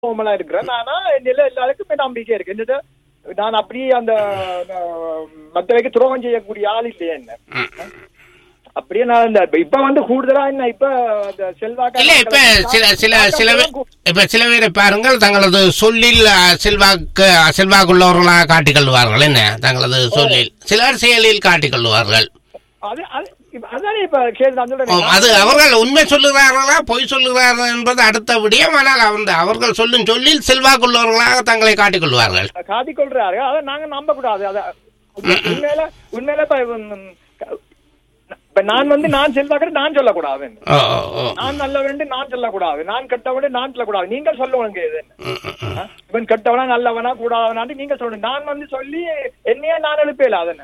கோமலா இருக்கிறேன் நானா என்னில எல்லாருக்குமே நம்பிக்கை இருக்கு என்னது நான் அப்படியே அந்த அஹ், மத்தவைக்கு துரோகம் செய்யக்கூடிய ஆள் இல்லையே என்ன அப்படியே நான் இந்த இப்ப வந்து கூடுதலா என்ன இப்ப அந்த செல்வாக்கு இல்ல இப்ப சில சில சில பேர் இப்ப சில பேரை பாருங்கள் தங்களது சொல்லில் அஹ், செல்வாக்கு செல்வாக்குள்ளவர்களாக காட்டிக் கொள்வார்கள் என்ன தங்களது சொல்லில் சிலர் செயலில் காட்டிக் கொள்வார்கள் அது அது இப்ப அதானே இப்ப கேள்வி அந்த ஓ, அது அவர்கள் உண்மை சொல்லுகிறார்களா பொய் சொல்லுகிறார்கள் என்பது அடுத்த விடயம் ஆனால் அந்த அவர்கள் சொல்லும் சொல்லில் செல்வாக்குள்ளவர்களாக தங்களை காட்டிக் கொள்வார்கள் காதி கொள்றாரு அதை நாங்க நம்ப கூடாது அத உண்மையில உண்மையில இப்ப உம், இப்ப நான் வந்து நான் செல்வாக்கு நான் சொல்லக்கூடாது ஓ ஓ ஓ நான் நல்லவன் நான் சொல்லக்கூடாது நான் கெட்டவன் நான் சொல்லக்கூடாது நீங்கள் சொல்லுவாங்க இது ம், ம், ம். ஆ? இவன் கெட்டவனா நல்லவனா கூடாதவனான்னு நீங்க சொல்லணும் நான் வந்து சொல்லி என்னையே நான் எழுப்பேல அதன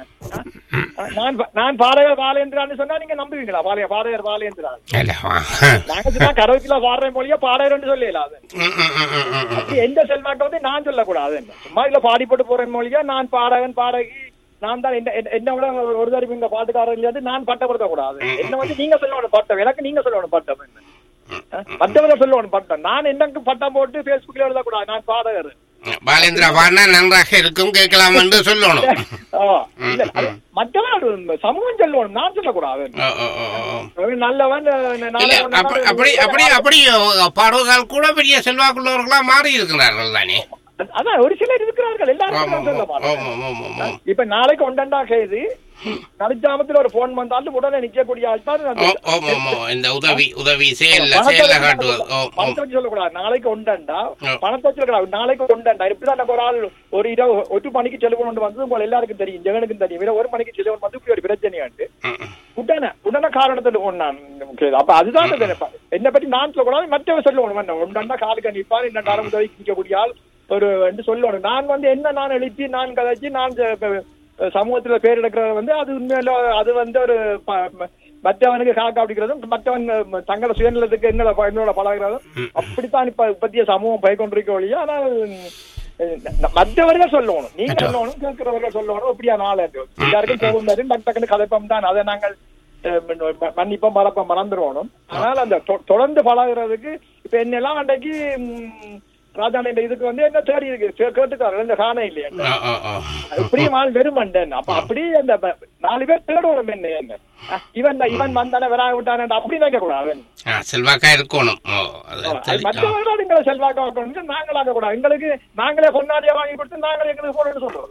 நான் ப- நான் பாடகர் பாலேந்திரான்னு சொன்னா நீங்க நம்புவீங்களா பாளைய பாடகர் பாலேந்திரா இல்ல, வா. நாங்க சொன்னா கரவத்துல பாடுற மொழியா பாடகர்னு சொல்லல அது ம், ம், ம், ம், ம், ம். அப்படி எந்த செல்வாக்க வந்து நான் சொல்லக்கூடாது சும்மா இல்ல பாடிப்பட்டு போற மொழியா நான் பாடகன் பாடகி நான் தான் என்ன என்ன- என்ன விட ஒரு- ஒரு தடவை இங்க பாட்டுக்காரர் இல்லையாது நான் பட்டப்படுத்த கூடாது என்ன வந்து நீங்க சொல்லணும் பட்டம் எனக்கு நீங்க சொல்லணும் பட்டம் என்ன ஆ? மற்றவங்க சொல்லணும் பட்டம் நான் எனக்கு பட்டம் போட்டு பேஸ்புக்ல எழுதக்கூடாது நான் பாடகர் பாலேந்திரா பாடினா நன்றாக இருக்கும் கேட்கலாம் என்று சொல்லணும் ஆ, இல்ல, அது மற்றவங்க சமூகம் சொல்லணும் நான் சொல்லக்கூடாது ஓ, ஓ, ஓ, ஓ. அவன் நல்லவன் இல்ல நாளை அப்ப- அப்படி அப்படி அப்படி பாடுவதால் கூட பெரிய செல்வாக்குள்ளவர்களா மாறி இருக்கிறார்கள் தானே அதான் ஒரு சிலர் இருக்கிறார்கள் ஆமா, எல்லாரும் சொல்ல ஆமா, மாட்டேன் ஆமா, ஆமா, ஆமா. இப்ப நாளைக்கு ஒன்றண்டா கேது நடுஜாமத்துல ஒரு போன் வந்தாலும் உடனே நிக்கக்கூடிய ஆள் தான் அந்த- ஓ, ஆமா, ஆமா. இந்த உதவி உதவி செயல்ல பணத்தை செயல்ல வச்சு காட்டுவது ஓ, ஓ. பணத்தை வச்சு சொல்லக்கூடாது நாளைக்கு ஒண்டண்டா ஆ. பணத்தை வச்சு சொல்லக்கூடாது நாளைக்கு ஒண்டண்டா இப்படிதான் நம்ம ஒரு ஆள் ஒரு இரவு ஒரு மணிக்கு செலவு கொண்டு வந்து உங்க எல்லாருக்கும் தெரியும் ஜெகனுக்கும் தெரியும் இல்ல ஒரு மணிக்கு செலவு வந்து இப்படி ஒரு பிரச்சனையாண்டு ம், ம். உடனே உடனே காரணத்துல ஒண்ணான் அப்ப அதுதான் இது. என்னை பத்தி நான் சொல்லக்கூடாது மற்றவங்க சொல்லணும் என்ன ஒன்றா காலுக்கு நிற்பான் என்ன நேரம் உதவிக்கு நிற்கக்கூடிய ஆள் ஒரு என்று சொல்லணும் நான் வந்து என்ன நான் எழுப்பி நான் கதைச்சு நான் ஜ- இப்ப, சமூகத்துல பேர் எடுக்கிறது வந்து அது உண்மையில அது வந்து ஒரு ப- ம- மற்றவனுக்கு காக்கா அப்படிங்கிறதும் மற்றவன் ம- தங்கள சுயநலத்துக்கு எங்களை ப- என்னோட பழகிறதும் அப்படித்தான் இப்ப இப்பத்திய சமூகம் போய் கொண்டிருக்க ஒழிய ஆனால் அஹ், ந- மற்றவர்கள் சொல்லணும் நீங்க சொல்லணும் கேட்கிறவர்கள் சொல்லணும் இப்படியா நாள் எல்லாருக்கும் கோபம் வரும் டக்கு டக்குன்னு கதைப்பம் தான் அதை நாங்கள் அஹ், ம- மன்னிப்போம் மறப்போம் மறந்துடுவோம் ஆனால் அந்த தொ- தொடர்ந்து பழகுறதுக்கு இப்ப என்னெல்லாம் அன்றைக்கு ம், ராஜான இந்த இதுக்கு வந்து என்ன தேடி இருக்கு கே- கேட்டுக்காரு இந்த காண இல்லையா ஓ, ஓ, ஓ. இப்படி ஆள் வெறுமண்டன் அப்ப அப்படி அந்த ப- நாலு பேர் தேடுவோம் என்ன என்ன அஹ், இவன் தான் இவன் வந்தானே வராக விட்டானே அப்படி நினைக்க கூடாது ஆ, செல்வாக்கா இருக்கணும் ஓ அது அது தெரியும். மற்றவர்கள் எங்களை செல்வாக்க வைக்கணும் நாங்களாக கூடாது எங்களுக்கு நாங்களே பொன்னாடியா வாங்கி கொடுத்து நாங்களே எங்களுக்கு போடணும்னு சொல்றது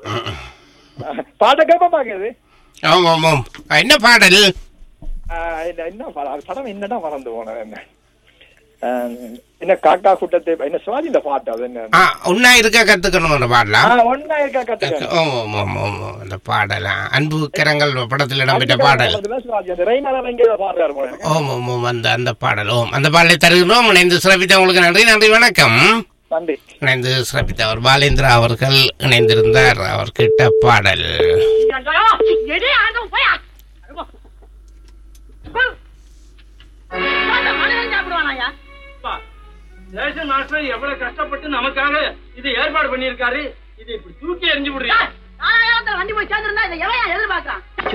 அஹ், பாட்டை கேட்ப பாக்குது ஆமாம் ஆமாம் என்ன பாடல் என்ன படம் அது படம் என்னடா மறந்து போனது என்ன அஹ், என்ன காக்கா கூட்டத்தை என்ன சுவாதி இந்த பாட்டு அது என்ன ஆ உன்னா இருக்க கத்துக்கணும் அந்த பாடலாம் ஆ, ஒண்ணா இருக்கா கத்துக்க ஓ ஓ, ஓ, ஓ, அந்த பாடலா அன்பு கரங்கள் படத்தில் இடம்பெற்ற பாடல் சிவாஜி அந்த ரெய்னால எங்கே பாடுறாரு போல எனக்கு. ஓம் ஓம் ஓம் அந்த அந்த பாடல் ஓம் அந்த பாடலை தருகிறோம் இணைந்து சிறப்பித்த உங்களுக்கு நன்றி நன்றி வணக்கம் நன்றி இணைந்து சிறப்பித்த அவர் பாலேந்திரா அவர்கள் இணைந்திருந்தார் அவர் கேட்ட பாடல் எடே ஆண்டவன் போயா மனிதன் சாப்பிடுவானாயா ரேஷன் மாஸ்டர் எவ்வளவு கஷ்டப்பட்டு நமக்காக இது ஏற்பாடு பண்ணியிருக்காரு இது இப்படி தூக்கி எறிஞ்சு விடுறீங்க நாலாயிரத்துல வண்டி போய் சேர்ந்திருந்தா இதை எவையா எதிர்பார்க்கறான்